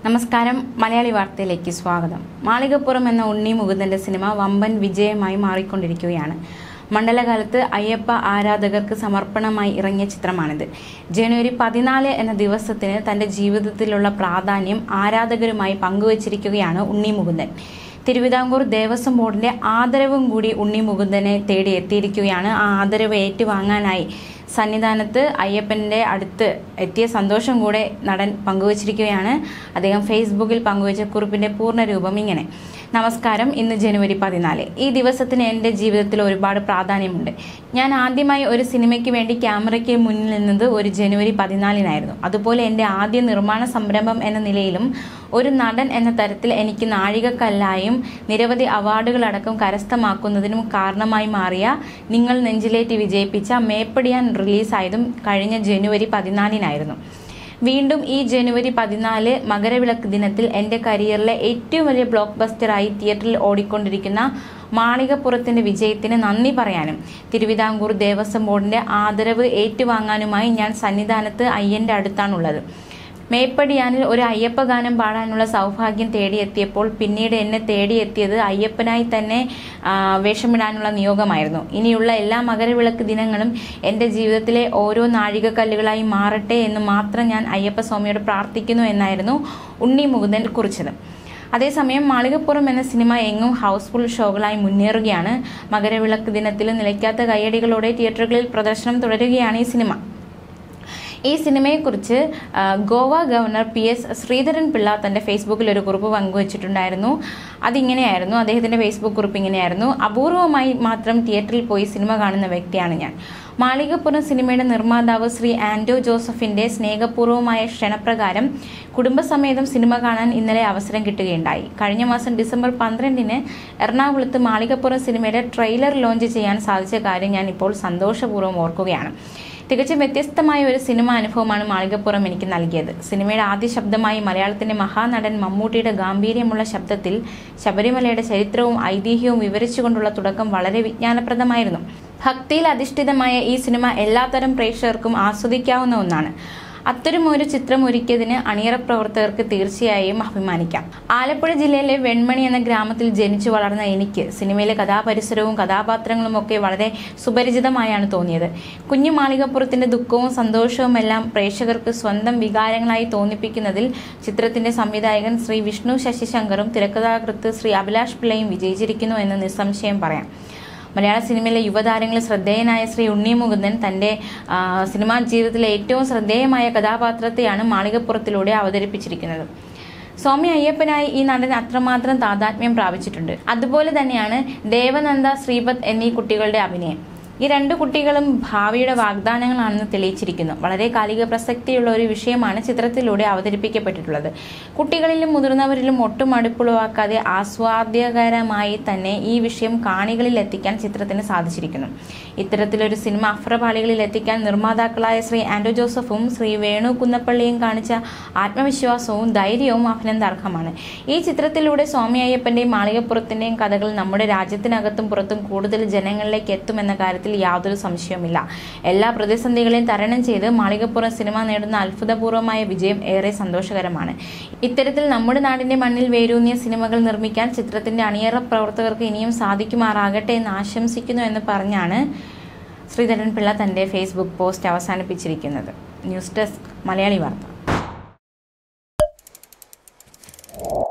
നമസ്കാരം മലയാളി വാർത്തയിലേക്ക് സ്വാഗതം മാളികപ്പുറം എന്ന ഉണ്ണി മുകുന്ദന്റെ സിനിമ വമ്പൻ വിജയമായി മാറിക്കൊണ്ടിരിക്കുകയാണ് മണ്ഡലകാലത്ത് അയ്യപ്പ ആരാധകർക്ക് സമർപ്പണമായി ഇറങ്ങിയ ചിത്രമാണിത് ജനുവരി പതിനാല് എന്ന ദിവസത്തിന് തന്റെ ജീവിതത്തിലുള്ള പ്രാധാന്യം ആരാധകരുമായി പങ്കുവച്ചിരിക്കുകയാണ് ഉണ്ണി മുകുന്ദൻ തിരുവിതാംകൂർ ദേവസ്വം ബോർഡിന്റെ ആദരവും കൂടി ഉണ്ണി മുകുന്ദനെ തേടി എത്തിയിരിക്കുകയാണ് ആ ആദരവ് ഏറ്റുവാങ്ങാനായി സന്നിധാനത്ത് അയ്യപ്പന്റെ അടുത്ത് എത്തിയ സന്തോഷം കൂടെ നടൻ പങ്കുവച്ചിരിക്കുകയാണ് അദ്ദേഹം ഫേസ്ബുക്കിൽ പങ്കുവച്ച കുറിപ്പിന്റെ പൂർണ്ണ രൂപം ഇങ്ങനെ നമസ്കാരം ഇന്ന് ജനുവരി പതിനാല് ഈ ദിവസത്തിന് എൻ്റെ ജീവിതത്തിൽ ഒരുപാട് പ്രാധാന്യമുണ്ട് ഞാൻ ആദ്യമായി ഒരു സിനിമയ്ക്ക് വേണ്ടി ക്യാമറയ്ക്ക് മുന്നിൽ നിന്നത് ഒരു ജനുവരി പതിനാലിനായിരുന്നു അതുപോലെ എൻ്റെ ആദ്യ നിർമ്മാണ സംരംഭം എന്ന നിലയിലും ഒരു നടൻ എന്ന തരത്തിൽ എനിക്ക് നാഴികക്കല്ലായും നിരവധി അവാർഡുകളടക്കം കരസ്ഥമാക്കുന്നതിനും കാരണമായി മാറിയ നിങ്ങൾ നെഞ്ചിലേറ്റി വിജയിപ്പിച്ച മേപ്പടിയാൻ റിലീസായതും കഴിഞ്ഞ ജനുവരി പതിനാലിനായിരുന്നു വീണ്ടും ഈ ജനുവരി പതിനാല് മകരവിളക്ക് ദിനത്തിൽ എൻ്റെ കരിയറിലെ ഏറ്റവും വലിയ ബ്ലോക്ക് ബസ്റ്ററായി തിയേറ്ററിൽ ഓടിക്കൊണ്ടിരിക്കുന്ന മാളികപ്പുറത്തിന്റെ വിജയത്തിന് നന്ദി പറയാനും തിരുവിതാംകൂർ ദേവസ്വം ബോർഡിന്റെ ആദരവ് ഏറ്റുവാങ്ങാനുമായി ഞാൻ സന്നിധാനത്ത് അയ്യന്റെ അടുത്താണുള്ളത് മേപ്പടിയാനിൽ ഒരു അയ്യപ്പ ഗാനം പാടാനുള്ള സൗഭാഗ്യം തേടിയെത്തിയപ്പോൾ പിന്നീട് എന്നെ തേടിയെത്തിയത് അയ്യപ്പനായി തന്നെ ആ, വേഷമിടാനുള്ള നിയോഗമായിരുന്നു ഇനിയുള്ള എല്ലാ മകരവിളക്ക് ദിനങ്ങളും എൻ്റെ ജീവിതത്തിലെ ഓരോ നാഴികക്കല്ലുകളായി മാറട്ടെ എന്ന് മാത്രം ഞാൻ അയ്യപ്പ സ്വാമിയോട് പ്രാർത്ഥിക്കുന്നു എന്നായിരുന്നു ഉണ്ണി മുകുന്ദൻ കുറിച്ചത് അതേസമയം മാളികപ്പുറം എന്ന സിനിമ എങ്ങും ഹൗസ്ഫുൾ ഷോകളായി മുന്നേറുകയാണ് മകരവിളക്ക് ദിനത്തിൽ നിലയ്ക്കാത്ത കയ്യടികളോടെ തിയേറ്ററുകളിൽ പ്രദർശനം തുടരുകയാണ് ഈ സിനിമ ഈ സിനിമയെക്കുറിച്ച് ആ, Goa governor P S Sreedharan Pillai തന്റെ ഫേസ്ബുക്കിൽ ഒരു കുറിപ്പ് പങ്കുവച്ചിട്ടുണ്ടായിരുന്നു അതിങ്ങനെയായിരുന്നു അദ്ദേഹത്തിന്റെ ഫേസ്ബുക്ക് കുറിപ്പ് ഇങ്ങനെയായിരുന്നു അപൂർവമായി മാത്രം തിയേറ്ററിൽ പോയി സിനിമ കാണുന്ന വ്യക്തിയാണ് ഞാൻ മാളികപ്പുറം സിനിമയുടെ നിർമ്മാതാവ് ശ്രീ ആൻഡോ ജോസഫിന്റെ സ്നേഹപൂർവ്വമായ ക്ഷണപ്രകാരം കുടുംബസമേതം സിനിമ കാണാൻ ഇന്നലെ അവസരം കിട്ടുകയുണ്ടായി കഴിഞ്ഞ മാസം ഡിസംബർ പന്ത്രണ്ടിന് എറണാകുളത്ത് മാളികപ്പുറം സിനിമയുടെ ട്രെയിലർ ലോഞ്ച് ചെയ്യാൻ സാധിച്ച കാര്യം ഞാൻ ഇപ്പോൾ സന്തോഷപൂർവ്വം ഓർക്കുകയാണ് തികച്ചും വ്യത്യസ്തമായ ഒരു സിനിമ അനുഭവമാണ് മാളികപ്പുറം എനിക്ക് നൽകിയത് സിനിമയുടെ ആദ്യ ശബ്ദമായി മലയാളത്തിന്റെ മഹാനടൻ മമ്മൂട്ടിയുടെ ഗാംഭീര്യമുള്ള ശബ്ദത്തിൽ ശബരിമലയുടെ ചരിത്രവും ഐതിഹ്യവും വിവരിച്ചുകൊണ്ടുള്ള തുടക്കം വളരെ വിജ്ഞാനപ്രദമായിരുന്നു ഭക്തിയിൽ അധിഷ്ഠിതമായ ഈ സിനിമ എല്ലാത്തരം പ്രേക്ഷകർക്കും ആസ്വദിക്കാവുന്ന ഒന്നാണ് അത്തരം ഒരു ചിത്രം ഒരുക്കിയതിന് അണിയറ പ്രവർത്തകർക്ക് തീർച്ചയായും അഭിമാനിക്കാം ആലപ്പുഴ ജില്ലയിലെ വെൺമണി എന്ന ഗ്രാമത്തിൽ ജനിച്ചു വളർന്ന എനിക്ക് സിനിമയിലെ കഥാപരിസരവും കഥാപാത്രങ്ങളും ഒക്കെ വളരെ സുപരിചിതമായാണ് തോന്നിയത് കുഞ്ഞു മാളികപ്പുറത്തിന്റെ ദുഃഖവും സന്തോഷവും എല്ലാം പ്രേക്ഷകർക്ക് സ്വന്തം വികാരങ്ങളായി തോന്നിപ്പിക്കുന്നതിൽ ചിത്രത്തിന്റെ സംവിധായകൻ ശ്രീ വിഷ്ണു ശശിശങ്കറും തിരക്കഥാകൃത്ത് ശ്രീ അഭിലാഷ് പിള്ളയും വിജയിച്ചിരിക്കുന്നു എന്ന് നിസ്സംശയം പറയാം മലയാള സിനിമയിലെ യുവതാരങ്ങളിൽ ശ്രദ്ധേയനായ ശ്രീ ഉണ്ണി മുകുന്ദൻ തന്റെ ആ, സിനിമാ ജീവിതത്തിലെ ഏറ്റവും ശ്രദ്ധേയമായ കഥാപാത്രത്തെയാണ് മാളികപ്പുറത്തിലൂടെ അവതരിപ്പിച്ചിരിക്കുന്നത് സ്വാമി അയ്യപ്പനായി ഈ നടൻ അത്രമാത്രം താതാത്മ്യം പ്രാപിച്ചിട്ടുണ്ട് അതുപോലെ തന്നെയാണ് ദേവനന്ദ ശ്രീപത് എന്നീ കുട്ടികളുടെ അഭിനയം ഈ രണ്ട് കുട്ടികളും ഭാവിയുടെ വാഗ്ദാനങ്ങളാണെന്ന് തെളിയിച്ചിരിക്കുന്നു വളരെ കാലിക പ്രസക്തിയുള്ള ഒരു വിഷയമാണ് ചിത്രത്തിലൂടെ അവതരിപ്പിക്കപ്പെട്ടിട്ടുള്ളത് കുട്ടികളിലും മുതിർന്നവരിലും ഒട്ടും അടുപ്പുളവാക്കാതെ ആസ്വാദ്യകരമായി തന്നെ ഈ വിഷയം കാണികളിൽ എത്തിക്കാൻ ചിത്രത്തിന് സാധിച്ചിരിക്കുന്നു ഇത്തരത്തിലൊരു സിനിമ അഫ്രപാളികളിൽ എത്തിക്കാൻ നിർമ്മാതാക്കളായ ശ്രീ ആൻഡോ ജോസഫും ശ്രീ വേണു കുന്നപ്പള്ളിയും കാണിച്ച ആത്മവിശ്വാസവും ധൈര്യവും അഭിനന്ദാർഹമാണ് ഈ ചിത്രത്തിലൂടെ സ്വാമി അയ്യപ്പന്റെയും മാളികപ്പുറത്തിന്റെയും കഥകൾ നമ്മുടെ രാജ്യത്തിനകത്തും പുറത്തും കൂടുതൽ ജനങ്ങളിലേക്ക് എത്തുമെന്ന കാര്യത്തിൽ യാതൊരു സംശയവുമില്ല എല്ലാ പ്രതിസന്ധികളെയും തരണം ചെയ്ത് മാളികപ്പുറം സിനിമ നേടുന്ന അത്ഭുതപൂർവമായ വിജയം ഏറെ സന്തോഷകരമാണ് ഇത്തരത്തിൽ നമ്മുടെ നാടിന്റെ മണ്ണിൽ വേരൂന്നിയ സിനിമകൾ നിർമ്മിക്കാൻ ചിത്രത്തിന്റെ അണിയറ പ്രവർത്തകർക്ക് ഇനിയും സാധിക്കുമാറാകട്ടെ എന്ന് ആശംസിക്കുന്നു എന്ന് പറഞ്ഞാണ് ശ്രീധരൻ പിള്ള തന്റെ ഫേസ്ബുക്ക് പോസ്റ്റ് അവസാനിപ്പിച്ചിരിക്കുന്നത് ന്യൂസ് ഡെസ്ക് മലയാളി വാർത്ത